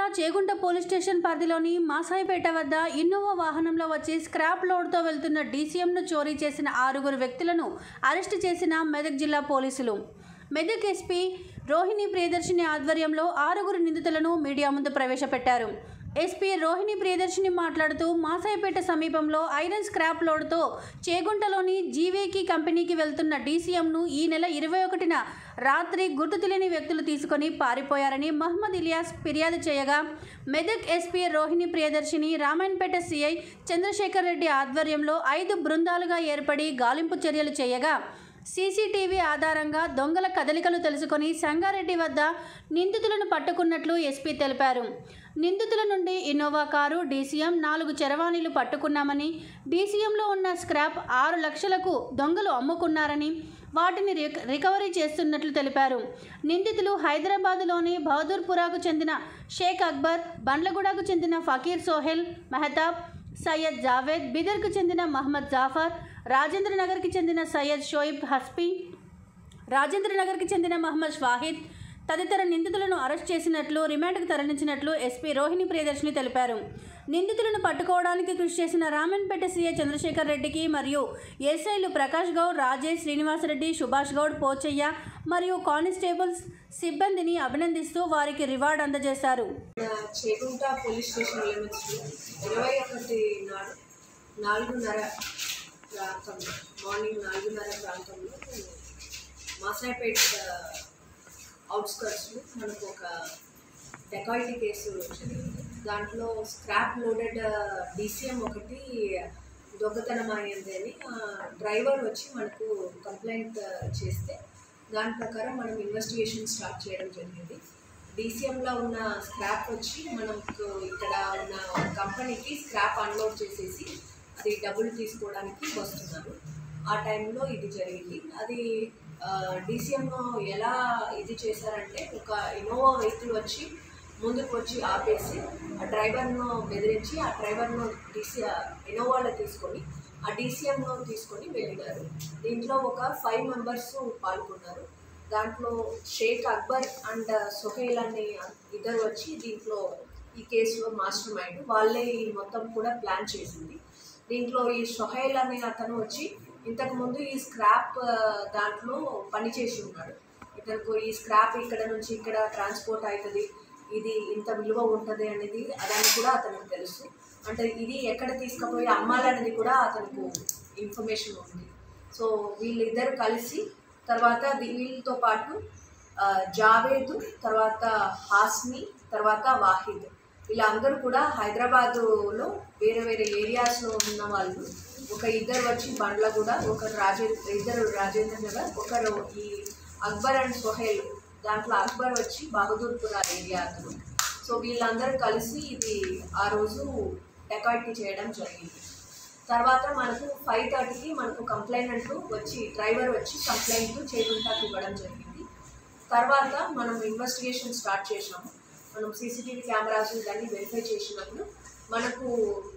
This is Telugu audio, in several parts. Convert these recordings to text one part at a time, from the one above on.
చేగుంట పోలీస్ స్టేషన్ పరిధిలోని మాసాయిపేట వద్ద ఇన్నోవా వాహనంలో వచ్చి స్క్రాప్ లోడ్తో వెళ్తున్న డీసీఎంను చోరీ చేసిన ఆరుగురు వ్యక్తులను అరెస్టు చేసిన మెదక్ జిల్లా పోలీసులు మెదక్ ఎస్పీ రోహిణి ప్రియదర్శిని ఆధ్వర్యంలో ఆరుగురు నిందితులను మీడియా ముందు ప్రవేశపెట్టారు ఎస్పీ రోహిణి ప్రియదర్శిని మాట్లాడుతూ మాసాయిపేట సమీపంలో ఐరన్ స్క్రాప్ లోడ్తో చేగుంటలోని జీవేకి కంపెనీకి వెళ్తున్న డీసీఎంను ఈ నెల ఇరవై ఒకటిన రాత్రి గుర్తు తెలియని వ్యక్తులు తీసుకొని పారిపోయారని మహమ్మద్ ఇలియాస్ ఫిర్యాదు చేయగా మెదక్ ఎస్పీ రోహిణి ప్రియదర్శిని రామాయణపేట సిఐ చంద్రశేఖర్ రెడ్డి ఆధ్వర్యంలో ఐదు బృందాలుగా ఏర్పడి గాలింపు చర్యలు చేయగా సీసీటీవీ ఆధారంగా దొంగల కదలికలు తెలుసుకొని సంగారెడ్డి వద్ద నిందితులను పట్టుకున్నట్లు ఎస్పీ తెలిపారు నిందితుల నుండి ఇన్నోవా కారు డీసీఎం నాలుగు చరవాణీలు పట్టుకున్నామని డీసీఎంలో ఉన్న స్క్రాప్ ఆరు లక్షలకు దొంగలు అమ్ముకున్నారని వాటిని రిక- రికవరీ చేస్తున్నట్లు తెలిపారు నిందితులు హైదరాబాదులోని బహదూర్పురాకు చెందిన షేక్ అక్బర్ బండ్లగూడకు చెందిన ఫకీర్ సోహెల్ మెహతాబ్ సయ్యద్ జావేద్ బిదర్కు చెందిన మహమ్మద్ జాఫర్ రాజేంద్ర నగర్కి చెందిన సయ్యద్ షోయిబ్ హస్పీ రాజేంద్ర నగర్కి చెందిన మహమ్మద్ షాహిద్ తదితర నిందితులను అరెస్ట్ చేసినట్లు రిమాండ్కు తరలించినట్లు ఎస్పీ రోహిణి ప్రియదర్శిని తెలిపారు నిందితులను పట్టుకోవడానికి కృషి చేసిన రామన్పేట సీఐ చంద్రశేఖర్ రెడ్డికి మరియు ఎస్ఐలు ప్రకాష్ గౌడ్ రాజేష్ శ్రీనివాసరెడ్డి సుభాష్ గౌడ్ పోచయ్య మరియు కానిస్టేబుల్స్ సిబ్బందిని అభినందిస్తూ వారికి రివార్డు అందజేశారు మన చేగుంట పోలీస్ స్టేషన్ లిమిట్స్లో ఇరవై ఒకటి నాడు నాలుగున్నర ప్రాంతంలో మార్నింగ్ నాలుగున్నర ప్రాంతంలో మాసాయిపేట అవుట్స్కర్ట్స్లో మనకు ఒక డెకాయిటీ కేసు జరిగింది దాంట్లో స్క్రాప్ లోడెడ్ డీసీఎం ఒకటి దొంగతనం అయింది అని డ్రైవర్ వచ్చి మనకు కంప్లైంట్ చేస్తే దాని ప్రకారం మనం ఇన్వెస్టిగేషన్ స్టార్ట్ చేయడం జరిగింది డీసీఎంలో ఉన్న స్క్రాప్ వచ్చి మనకు ఇక్కడ ఉన్న కంపెనీకి స్క్రాప్ అన్లోడ్ చేసేసి అది డబ్బులు తీసుకోవడానికి వస్తున్నారు ఆ టైంలో ఇది జరిగింది అది డీసీఎంలో ఎలా ఇది చేశారంటే ఒక ఇన్నోవా వెహికల్ వచ్చి ముందుకు వచ్చి ఆపేసి ఆ డ్రైవర్ను బెదిరించి ఆ డ్రైవర్ను డీసీ ఇన్నోవాలో తీసుకొని ఆ డీసీఎంలో తీసుకొని వెళ్ళినారు దీంట్లో ఒక ఫైవ్ మెంబర్స్ పాల్గొన్నారు దాంట్లో షేక్ అక్బర్ అండ్ సొహేల్ అనే ఇద్దరు వచ్చి దీంట్లో ఈ కేసులో మాస్టర్ మైండ్ వాళ్ళే ఈ మొత్తం కూడా ప్లాన్ చేసింది దీంట్లో ఈ సొహైల్ అనే అతను వచ్చి ఇంతకుముందు ఈ స్క్రాప్ ఆ, దాంట్లో పనిచేసి ఉన్నాడు ఇతనికి ఈ స్క్రాప్ ఇక్కడ నుంచి ఇక్కడ ట్రాన్స్పోర్ట్ అవుతుంది ఇది ఇంత విలువ ఉంటుంది అనేది అదని కూడా అతనికి తెలుసు అంటే ఇది ఎక్కడ తీసుకుపోయి అమ్మాలనేది కూడా అతనికి ఇన్ఫర్మేషన్ ఉంది సో వీళ్ళిద్దరు కలిసి తర్వాత దీ- వీళ్ళతో పాటు ఆ, జావేద్ తర్వాత హాస్ని తర్వాత వాహిద్ వీళ్ళందరూ కూడా హైదరాబాదులో వేరే వేరే ఏరియాస్లో ఉన్న వాళ్ళు ఒక ఇద్దరు వచ్చి బండ్లగూడ ఒకరు రాజే ఇద్దరు రాజేంద్ర నగర్ ఒకరు ఈ అక్బర్ అండ్ సొహేల్ దాంట్లో అక్బర్ వచ్చి బహదూర్పుర ఏరియా అతను సో వీళ్ళందరూ కలిసి ఇది ఆ రోజు డెకాయిటీ చేయడం జరిగింది తర్వాత మనకు ఫైవ్ థర్టీకి మనకు కంప్లైంట్ వచ్చి డ్రైవర్ వచ్చి కంప్లైంట్ చేకుంటాకి ఇవ్వడం జరిగింది తర్వాత మనం ఇన్వెస్టిగేషన్ స్టార్ట్ చేసినాము మనం సీసీటీవీ కెమెరాస్ ఇవన్నీ వెరిఫై చేసినప్పుడు మనకు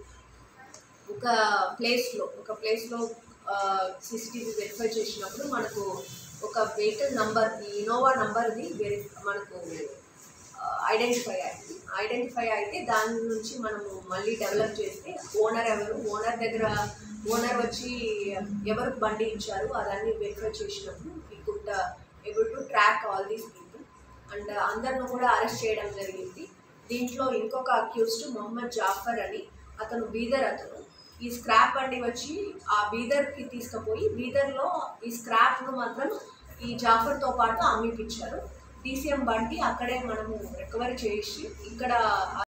ఒక ప్లేస్లో ఒక ప్లేస్లో సీసీటీవీ వెరిఫై చేసినప్పుడు మనకు ఒక వెహికల్ నంబర్ ఈ ఇనోవా నంబర్ది వెరి మనకు ఐడెంటిఫై అయింది ఐడెంటిఫై అయితే దాని నుంచి మనము మళ్ళీ డెవలప్ చేస్తే ఓనర్ ఎవరు ఓనర్ దగ్గర ఓనర్ వచ్చి ఎవరికి బండి ఇచ్చారు అదన్నీ వెరిఫై చేసినప్పుడు ఈ could able to track all these people and అందరిని కూడా అరెస్ట్ చేయడం జరిగింది దీంట్లో ఇంకొక అక్యూస్డ్ మొహమ్మద్ జాఫర్ అని అతను బీదర్ అతను ఈ స్క్రాప్ బండి వచ్చి ఆ బీదర్కి తీసుకుపోయి బీదర్లో ఈ స్క్రాప్ను మాత్రం ఈ జాఫర్తో పాటు అమ్మిపించారు డీసీఎం బండి అక్కడే మనము రికవరీ చేసి ఇక్కడ